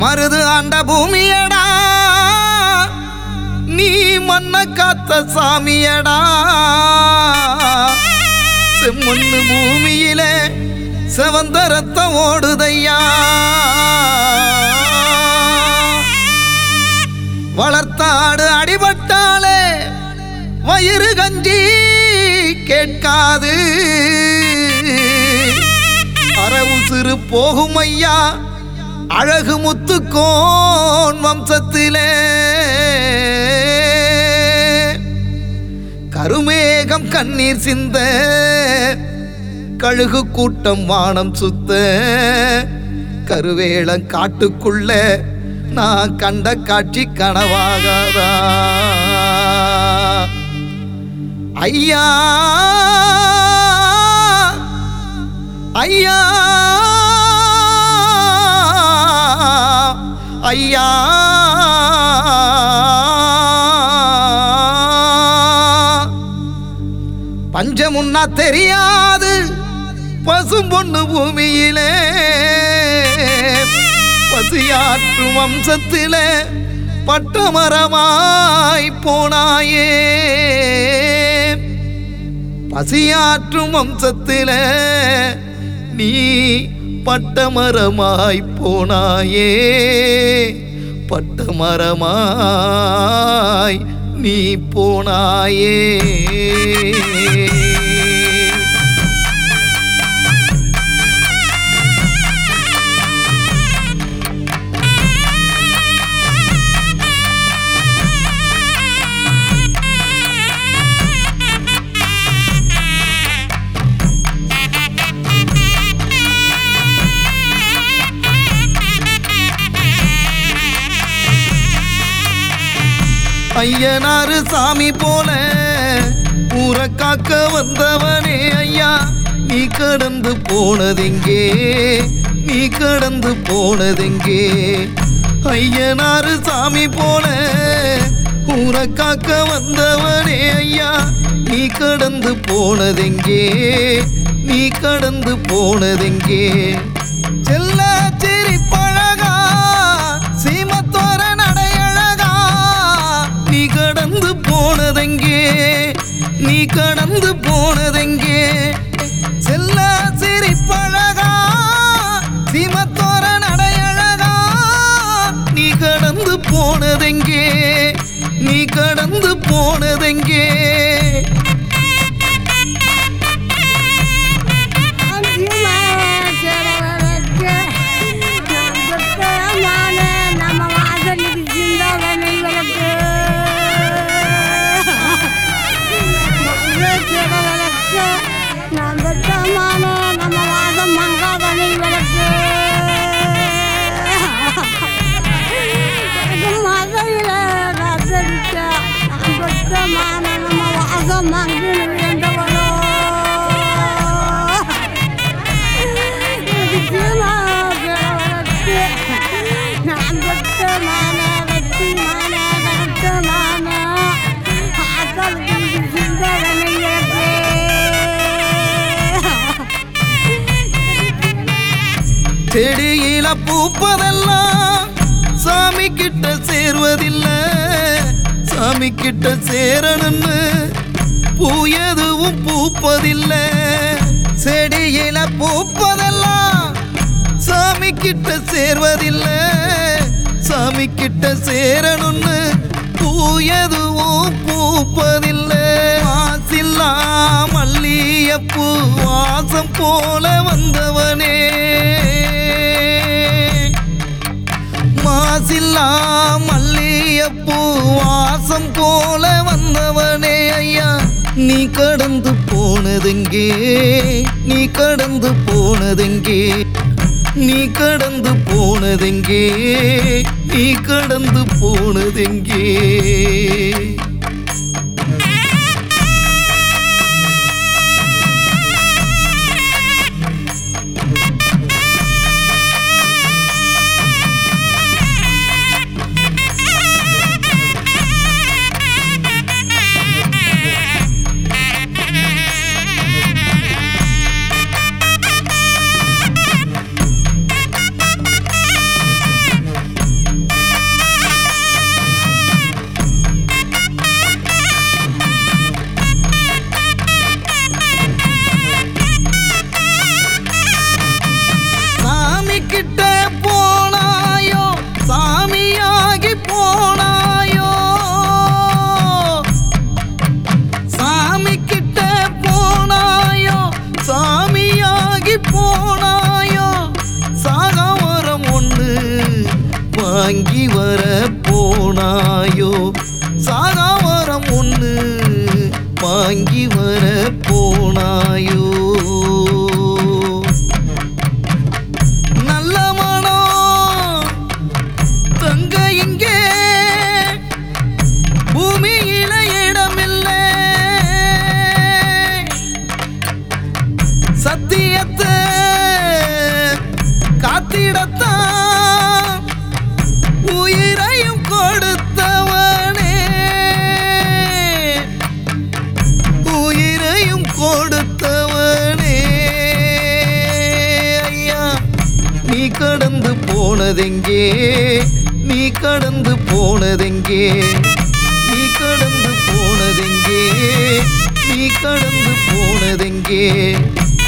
மருது ஆண்ட பூமியடா நீ மண்ண காத்த சாமியடா செம்மண்ணு பூமியிலே செவந்த ரத்தம் ஓடுதையா வளர்த்தாடு அடிபட்டாலே வயிறு கஞ்சி கேட்காது அரவு சிறு போகும் ஐயா அழகு முத்துக்கோன் வம்சத்திலே கருமேகம் கண்ணீர் சிந்த கழுகு கூட்டம் வானம் சுத்த கருவேளம் காட்டுக்குள்ள நான் கண்ட காட்சி கனவாகாதா ஐயா ஐயா ஐயா பஞ்சமுன்னா தெரியாது பசும் பொண்ணு பூமியிலே பசியாற்று வம்சத்திலே பட்டமரமாய் போனாயே பசியாற்றும் வம்சத்திலே நீ பட்டமரமாய் போனாயே பட்டமரமாய் நீ போனாயே ஐயனாரு சாமி போல ஊரை காக்க வந்தவனே ஐயா நீ கடந்து போனதெங்கே நீ கடந்து போனதெங்கே ஐயனாரு சாமி போல ஊரை காக்க வந்தவனே ஐயா நீ கடந்து போனதெங்கே நீ கடந்து போனதெங்கே செல்ல சிரிப்பழகா சீமத்தோர நடையழகா நீ கடந்து போனதெங்கே நீ கடந்து போனதெங்கே செல்ல சிரிப்பழகா சீமத்தோர நடையழகா நீ கடந்து போனதெங்கே நீ கடந்து போனதெங்கே நம்ம வாசலுக்கு சிந்தாதனை விளக்கு விளக்கு நம்ம தமான நம்ம வாசம் மங்காதனை விளக்கு மதையில ரசரிக்க அம்பத்தமான நம்ம வாசம் மங்கு வேண்டவளோ செடியில பூப்பதெல்லாம் சாமி கிட்ட சேர்வதில்லை சாமி கிட்ட சேரணும்னு பூ எதுவும் பூப்பதில்லை செடியில பூப்பதெல்லாம் சாமி கிட்ட சேர்வதில்லை சாமி கிட்ட சேரணும்னு பூ எதுவும் பூப்பதில்லை மாசில்லா மல்லியப்பூ வாசம் போல வந்தவனே மாசில்லா மல்லியப்பூ வாசம் போல வந்தவனே ஐயா நீ கடந்து போனதெங்கே நீ கடந்து போனதெங்கே நீ கடந்து போனதெங்கே நீ கடந்து போனதெங்கே வாங்கி வர போனாயோ சாகாவரம் ஒன்று வாங்கி வர போனாயோ நல்ல மனம் தங்க இங்கே பூமியில இடமில்லை சத்தியத்தை காத்திடத்தான் உயிரையும் கொடுத்தவனே உயிரையும் கொடுத்தவனே ஐயா நீ கடந்து போனதெங்கே நீ கடந்து போனதெங்கே நீ கடந்து போனதெங்கே நீ கடந்து போனதெங்கே